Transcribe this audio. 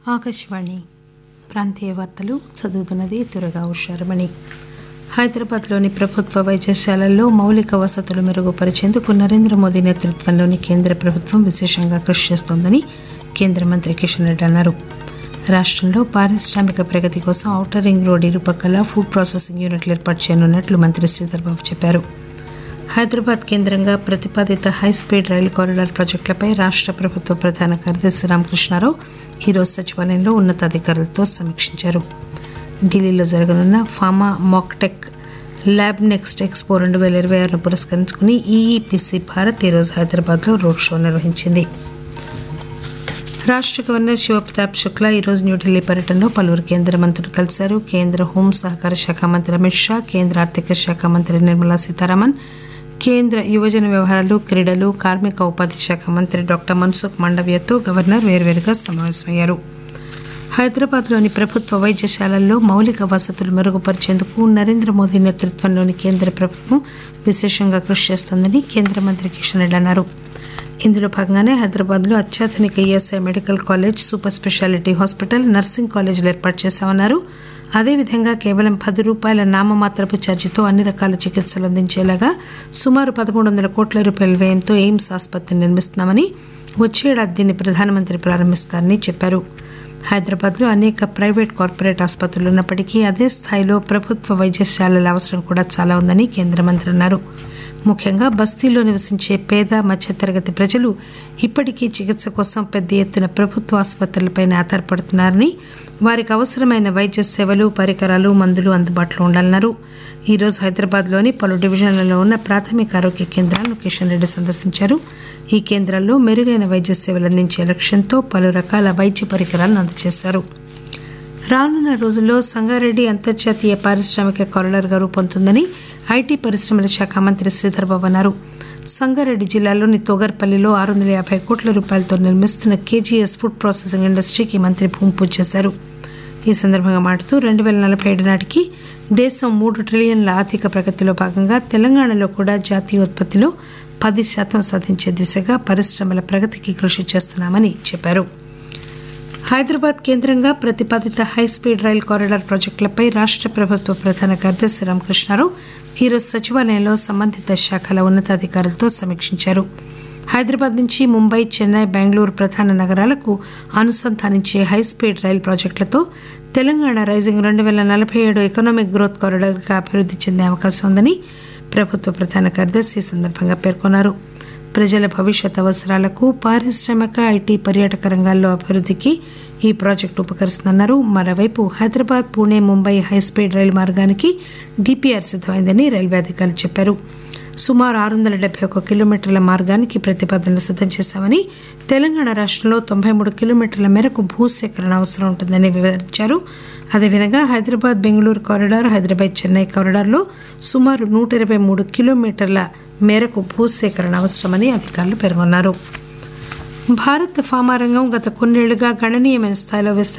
ఆకాశవాణి ప్రాంతీయ వార్తలు చదువుతున్నది తురగా ఉషారమణి హైదరాబాద్లోని ప్రభుత్వ వైద్యశాలల్లో మౌలిక వసతులు మెరుగుపరిచేందుకు నరేంద్ర మోదీ నేతృత్వంలోని కేంద్ర ప్రభుత్వం విశేషంగా కృషి చేస్తోందని కేంద్ర మంత్రి కిషన్ రెడ్డి అన్నారు రాష్టంలో పారిశ్రామిక ప్రగతి కోసం ఔటర్ రింగ్ రోడ్ ఇరుపక్కల ఫుడ్ ప్రాసెసింగ్ యూనిట్లు ఏర్పాటు చేయనున్నట్లు మంత్రి శ్రీధర్బాబు చెప్పారు హైదరాబాద్ కేంద్రంగా ప్రతిపాదిత హైస్పీడ్ రైలు కారిడార్ ప్రాజెక్టులపై రాష్ట ప్రభుత్వ ప్రధాన కార్యదర్శి రామకృష్ణారావు ఈరోజు సచివాలయంలో ఉన్నతాధికారులతో సమీక్షించారు ఢిల్లీలో జరగనున్న pharma Machtech lab next expo రెండు వేల ఇరవై ఆరును పురస్కరించుకుని ఈఈపిసి భారత్ ఈరోజు హైదరాబాద్లో రోడ్ షో నిర్వహించింది రాష్ట గవర్నర్ శివప్రతాప్ శుక్లా ఈరోజు న్యూఢిల్లీ పర్యటనలో పలువురు కేంద్ర మంత్రులు కలిశారు కేంద్ర హోం సహకార శాఖ మంత్రి అమిత్ షా కేంద్ర ఆర్థిక శాఖ మంత్రి నిర్మలా సీతారామన్ కేంద్ర యువజన వ్యవహారాలు క్రీడలు కార్మిక ఉపాధి శాఖ మంత్రి డాక్టర్ మన్సుఖ్ మండవ్యతో గవర్నర్ వేర్వేరుగా సమావేశమయ్యారు హైదరాబాద్లోని ప్రభుత్వ వైద్యశాలల్లో మౌలిక వసతులు మెరుగుపరిచేందుకు నరేంద్ర మోదీ నేతృత్వంలోని కేంద్ర ప్రభుత్వం విశేషంగా కృషి చేస్తోందని కేంద్ర మంత్రి కిషన్ రెడ్డి అన్నారు ఇందులో భాగంగానే హైదరాబాద్లో అత్యాధునిక ESI medical college super speciality hospital nursing కాలేజీలు ఏర్పాటు చేశామన్నారు అదేవిధంగా కేవలం పది రూపాయల నామమాత్రపు ఛార్జీతో అన్ని రకాల చికిత్సలు అందించేలాగా సుమారు పదమూడు వందల కోట్ల రూపాయల వ్యయంతో ఎయిమ్స్ ఆసుపత్రిని నిర్మిస్తున్నామని వచ్చే ఏడాది దీన్ని ప్రధానమంత్రి ప్రారంభిస్తారని చెప్పారు హైదరాబాద్లో అనేక ప్రైవేట్ కార్పొరేట్ ఆసుపత్రులు ఉన్నప్పటికీ అదే స్థాయిలో ప్రభుత్వ వైద్యశాలల అవసరం కూడా చాలా ఉందని కేంద్ర మంత్రి అన్నారు ముఖ్యంగా బస్తీల్లో నివసించే పేద మధ్యతరగతి ప్రజలు ఇప్పటికీ చికిత్స కోసం పెద్ద ఎత్తున ప్రభుత్వ ఆసుపత్రులపై ఆధారపడుతున్నారని వారికి అవసరమైన వైద్య సేవలు పరికరాలు మందులు అందుబాటులో ఉండాలన్నారు ఈ రోజు హైదరాబాద్లోని పలు డివిజన్లలో ఉన్న ప్రాథమిక ఆరోగ్య కేంద్రాలను కిషన్ రెడ్డి సందర్శించారు ఈ కేంద్రాల్లో మెరుగైన వైద్య సేవలు అందించే లక్ష్యంతో పలు రకాల వైద్య పరికరాలను అందజేశారు రానున్న రోజుల్లో సంగారెడ్డి అంతర్జాతీయ పారిశ్రామిక కారిడార్గా రూపొందుతుందని ఐటీ పరిశ్రమల శాఖ మంత్రి శ్రీధర్బాబు అన్నారు సంగారెడ్డి జిల్లాలోని తోగర్పల్లిలో ఆరు వందల యాభై కోట్ల రూపాయలతో నిర్మిస్తున్న కేజీఎస్ ఫుడ్ ప్రాసెసింగ్ ఇండస్ట్రీకి మంత్రి భూమి పూజ చేశారు ఈ సందర్భంగా మాట్లాడుతూ రెండు వేల నలభై ఏడు నాటికి దేశం మూడు ట్రిలియన్ల ఆర్థిక ప్రగతిలో భాగంగా తెలంగాణలో కూడా జాతీయోత్పత్తిలో పది శాతం సాధించే దిశగా పరిశ్రమల ప్రగతికి కృషి చేస్తున్నామని చెప్పారు హైదరాబాద్ కేంద్రంగా ప్రతిపాదిత హైస్పీడ్ రైల్ కారిడార్ ప్రాజెక్టులపై రాష్ట ప్రభుత్వ ప్రధాన కార్యదర్శి రామకృష్ణారావు ఈరోజు సచివాలయంలో సంబంధిత శాఖల ఉన్నతాధికారులతో సమీక్షించారు హైదరాబాద్ నుంచి ముంబై చెన్నై బెంగళూరు ప్రధాన నగరాలకు అనుసంధానించే హైస్పీడ్ రైల్ ప్రాజెక్టులతో తెలంగాణ రైజింగ్ రెండు వేల నలభై ఏడు ఎకనామిక్ గ్రోత్ కారిడార్గా అభివృద్ది చెందే అవకాశం ఉందని ప్రభుత్వ ప్రధాన కార్యదర్శి ఈ సందర్భంగా పేర్కొన్నారు ప్రజల భవిష్యత్ అవసరాలకు పారిశ్రామిక ఐటీ పర్యాటక రంగాల్లో అభివృద్ధికి ఈ ప్రాజెక్టు ఉపకరిస్తుందన్నారు మరోవైపు హైదరాబాద్ పూణే ముంబై హైస్పీడ్ రైలు మార్గానికి డిపిఆర్ సిద్దమైందని రైల్వే అధికారులు చెప్పారు సుమారు ఆరు వందల డెబ్బై ఒక కిలోమీటర్ల మార్గానికి ప్రతిపాదనలు సిద్దం చేశామని తెలంగాణ రాష్టంలో తొంభై మూడు కిలోమీటర్ల మేరకు భూసేకరణ అవసరం ఉంటుందని వివరించారు అదేవిధంగా హైదరాబాద్ బెంగళూరు కారిడార్ హైదరాబాద్ చెన్నై కారిడార్లో సుమారు నూట ఇరవై మూడు కిలోమీటర్ల మేరకు భూసేకరణ అవసరమని అధికారులు పేర్కొన్నారు భారత్ ఫార్మా రంగం గత కొన్నేళ్లుగా గణనీయమైన స్థాయిలో విస్తరించి